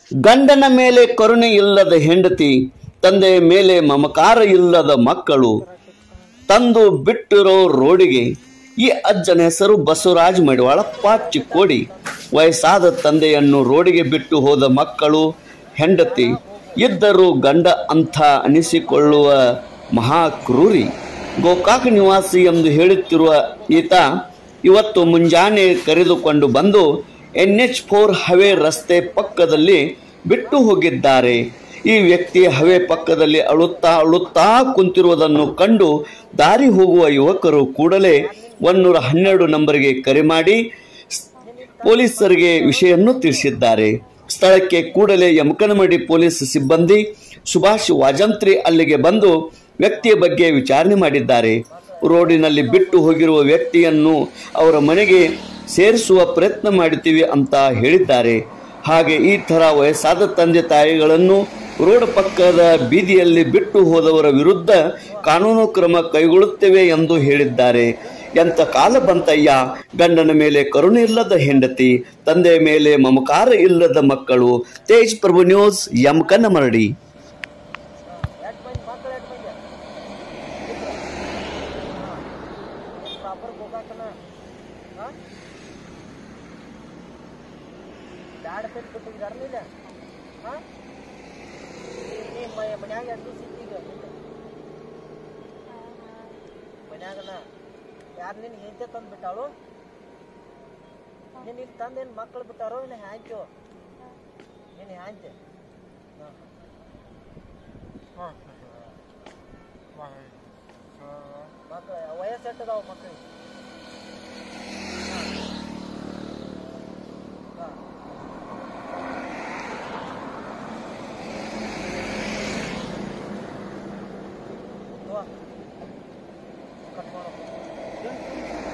ಗಂಡನ ಮೇಲೆ ಕರುಣೆ ಇಲ್ಲದ ಹೆಂಡತಿ ತಂದೆಯ ಮೇಲೆ ಮಮಕಾರ ಇಲ್ಲದ ಮಕ್ಕಳು ತಂದು ಬಿಟ್ಟಿರೋ ರೋಡಿಗೆ ಈ ಅಜ್ಜನ ಹೆಸರು ಬಸವರಾಜ್ ಮಡಿವಾಳಪ್ಪ ಚಿಕ್ಕೋಡಿ ವಯಸ್ಸಾದ ತಂದೆಯನ್ನು ರೋಡಿಗೆ ಬಿಟ್ಟು ಹೋದ ಮಕ್ಕಳು ಹೆಂಡತಿ ಇದ್ದರೂ ಗಂಡ ಅಂಥ ಅನಿಸಿಕೊಳ್ಳುವ ಮಹಾ ಕ್ರೂರಿ ಗೋಕಾಕ್ ನಿವಾಸಿ ಎಂದು ಹೇಳುತ್ತಿರುವ ಈತ ಇವತ್ತು ಮುಂಜಾನೆ ಕರೆದುಕೊಂಡು ಬಂದು ಎನ್ ಎಚ್ ಫೋರ್ ಹವೆ ರಸ್ತೆ ಪಕ್ಕದಲ್ಲಿ ಬಿಟ್ಟು ಹೋಗಿದ್ದಾರೆ ಈ ವ್ಯಕ್ತಿ ಹವೆ ಪಕ್ಕದಲ್ಲಿ ಅಳುತ್ತಾ ಅಳುತ್ತಾ ಕುಂತಿರುವುದನ್ನು ಕಂಡು ದಾರಿ ಹೋಗುವ ಯುವಕರು ಕೂಡಲೇ ಒನ್ನೂರ ಹನ್ನೆರಡು ನಂಬರ್ಗೆ ಕರೆ ಮಾಡಿ ಪೊಲೀಸರಿಗೆ ವಿಷಯನ್ನು ತಿಳಿಸಿದ್ದಾರೆ ಸ್ಥಳಕ್ಕೆ ಕೂಡಲೇ ಯಮಕನಮಡಿ ಪೊಲೀಸ್ ಸಿಬ್ಬಂದಿ ಸುಭಾಷ್ ವಾಜಂತ್ರಿ ಅಲ್ಲಿಗೆ ಬಂದು ವ್ಯಕ್ತಿಯ ಬಗ್ಗೆ ವಿಚಾರಣೆ ಮಾಡಿದ್ದಾರೆ ರೋಡಿನಲ್ಲಿ ಬಿಟ್ಟು ಹೋಗಿರುವ ವ್ಯಕ್ತಿಯನ್ನು ಅವರ ಮನೆಗೆ ಸೇರಿಸುವ ಪ್ರಯತ್ನ ಮಾಡುತ್ತೀವಿ ಅಂತ ಹೇಳಿದ್ದಾರೆ ಹಾಗೆ ಈ ಥರ ವಯಸ್ಸಾದ ತಂದೆ ತಾಯಿಗಳನ್ನು ರೋಡ್ ಪಕ್ಕದ ಬೀದಿಯಲ್ಲಿ ಬಿಟ್ಟು ಹೋದವರ ವಿರುದ್ಧ ಕಾನೂನು ಕ್ರಮ ಕೈಗೊಳ್ಳುತ್ತೇವೆ ಎಂದು ಹೇಳಿದ್ದಾರೆ ಎಂಥ ಕಾಲ ಬಂತಯ್ಯ ಗಂಡನ ಮೇಲೆ ಕರುಣೆ ಇಲ್ಲದ ಹೆಂಡತಿ ತಂದೆಯ ಮೇಲೆ ಮಮಕಾರ ಇಲ್ಲದ ಮಕ್ಕಳು ತೇಜ್ ಪ್ರಭು ನ್ಯೂಸ್ ಎಂ ಕನ್ನಮರಡಿ ಎಷ್ಟು ಮಂದಿ ಮಕ್ಕಳು ಎಷ್ಟು ಮಂದಿ ಪ್ರಾಪರ್ ಗೋಕಾಕನ ಹಾಂ ಬ್ಯಾಡ ಪೇಟ್ ಬಿಟ್ಟಿದ್ದಾರಲ್ಲ ಹಾಂ ನಿಮ್ಮ ಮನ್ಯಾಗ ಎಷ್ಟು ಸಿಕ್ಕೀಗ ಮನ್ಯಾಗನ ಯಾರು ನಿನ್ನ ಹೆಂಡತಿ ತಂದು ಬಿಟ್ಟಾಳು ನೀನು ಇಲ್ಲಿ ತಂದೇನು ಮಕ್ಕಳು ಬಿಟ್ಟಾರೋ ಇಲ್ಲ ಹ್ಯಾಂಚು ನೀನು ಹ್ಯಾಂಚೆ ಹಾಂ ಹಾಂ ಮಕ್ಕಳು ವಯಸ್ಸು ಎಟ್ಟದಾವ ಮಕ್ಕಳಿಗೆ ಕಟ್ ಮಾಡೋ